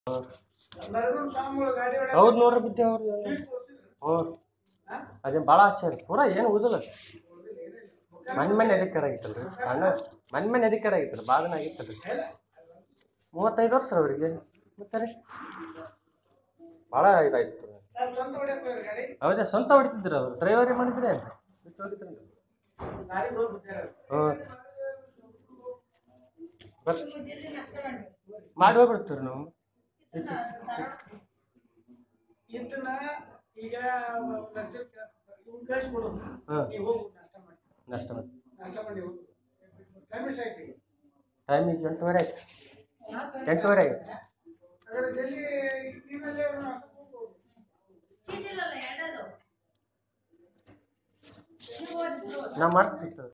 ಹೌದು ನೋಡ್ರಿ ಬುದ್ಧಿ ಅವ್ರು ಹ್ಞೂ ಅದೇ ಭಾಳ ಆಶ್ಚರ್ಯ ಪೂರಾ ಏನು ಓದಲ್ಲ ಮನ್ ಮನೆ ಅಧಿಕಾರ ಆಗಿತ್ತಲ್ರಿ ಸಣ್ಣ ಮನ್ ಮನೆ ಅಧಿಕಾರ ಆಗಿತ್ತಲ್ಲ ಭಾಳ ದಿನ ಆಗಿತ್ತಲ್ರಿ ಮೂವತ್ತೈದು ವರ್ಷ ಅವ್ರಿಗೆ ಮತ್ತೆ ರೀ ಭಾಳ ಇದಾಯ್ತು ಹೌದಾ ಸ್ವಂತ ಹೊಡಿತಿದ್ರು ಅವ್ರು ಡ್ರೈವರಿ ಮಾಡಿದ್ರೆ ಬಿಟ್ಟು ಹೋಗಿದ್ರಿ ಹ್ಞೂ ಬಸ್ ಮಾಡಿ ಹೋಗ್ಬಿಡ್ತೀವಿ ನಾವು ಇದನ್ನ ಈಗ ಇವ್ನ ಕಳಿಸ್ಬಿಡೋದು ಹಾಂ ನೀವು ಹೋಗು ನಾಷ್ಟ ಮಾಡಿ ನಷ್ಟ ಮಾಡಿ ನಾಷ್ಟ ಮಾಡಿ ಹೋಗು ಟೈಮ್ ಎಷ್ಟು ಆಯ್ತು ಈಗ ಟೈಮ್ ಈಗ ಎಂಟುವರೆ ಆಯ್ತು ಎಂಟುವರೆ ಆಯ್ತು ಹಾಗಾದ್ರೆ ಜಲ್ದಿ ನೀನಲ್ಲೇ ನಾಷ್ಟ ಹೋಗು. ಚೀಟಿಲಲ್ಲ ಎರಡದು ನೀವು ಓದಿದ್ರು ನಾ ಮಾಡ್ತಿತ್ತು